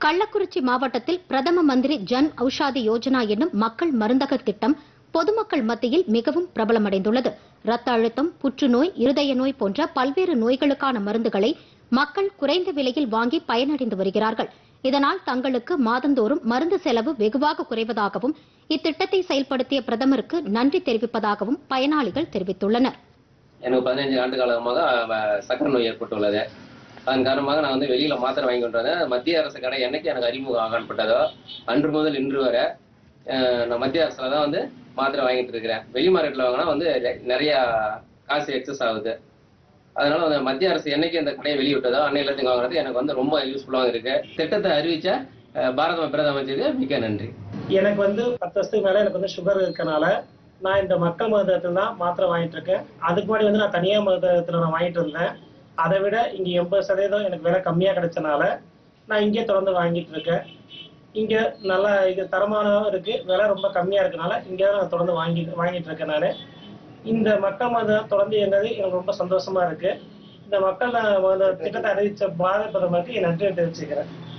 கள்ளக்குறிச்சி மாவட்டத்தில் பிரதம மந்திரி ஜன் ஔஷாதி யோஜனா என்னும் மக்கள் மருந்தக திட்டம் பொதுமக்கள் மத்தியில் மிகவும் பிரபலமடைந்துள்ளது ரத்த அழுத்தம் புற்றுநோய் இருதய நோய் போன்ற பல்வேறு நோய்களுக்கான மருந்துகளை மக்கள் குறைந்த விலையில் வாங்கி பயனடைந்து வருகிறார்கள் இதனால் தங்களுக்கு மாதந்தோறும் மருந்து செலவு வெகுவாக குறைவதாகவும் இத்திட்டத்தை செயல்படுத்திய பிரதமருக்கு நன்றி தெரிவிப்பதாகவும் பயனாளிகள் தெரிவித்துள்ளனர் எனக்கு பதினைஞ்சு ஆண்டு காலமாக அஹ், சக்கரை நோய் ஏற்பட்டுள்ளது அதன் காரணமாக நான் வந்து வெளியில மாத்திரை வாங்கி கொண்டு வந்தேன் மத்திய அரசு கடை என்னைக்கு எனக்கு அறிமுகம் ஆகப்பட்டதோ அன்று முதல் இன்று வரை அஹ், நான் மத்திய அரசுல தான் வந்து மாத்திரை வாங்கிட்டு இருக்கிறேன் வெளி மார்க்கெட்ல வாங்கினா வந்து ரெ- நிறைய காசு எக்ஸஸ் ஆகுது அதனால வந்து மத்திய அரசு என்னைக்கு இந்த கடையை வெளியிட்டதோ அன்னையில இருந்து வாங்குறது எனக்கு வந்து ரொம்ப யூஸ்ஃபுல்லாக இருக்கு திட்டத்தை அறிவிச்ச அஹ், பாரத பிரதமருக்கு மிக்க நன்றி எனக்கு வந்து பத்து வருஷத்துக்கு மேல எனக்கு வந்து சுகர் இருக்கனால நான் இந்த மக்கள் மருந்தகத்தில் தான் மாத்திரை வாங்கிட்டு இருக்கேன் அதுக்கு முன்னாடி வந்து நான் தனியார் மருந்தகத்தில் நான் வாங்கிட்டு இருந்தேன் அதை விட இங்க எண்பது சதவீதம் எனக்கு விலை கம்மியா கிடைச்சனால நான் இங்கே தொடர்ந்து வாங்கிட்டு இருக்கேன் இங்க நல்லா இது தரமானதும் இருக்கு விலை ரொம்ப கம்மியா இருக்கனால இங்கே தான் நான் தொடர்ந்து வாங்கி வாங்கிட்டு இருக்கேன் நான் இந்த மக்கள் மருந்தகம் தொடர்ந்து இயங்குறது எனக்கு ரொம்ப சந்தோஷமா இருக்கு இந்த மக்கள் மருந்தக திட்டத்தை அறிவிச்ச பாரத பிரதமருக்கு என் நன்றியை தெரிவிச்சுக்கிறேன்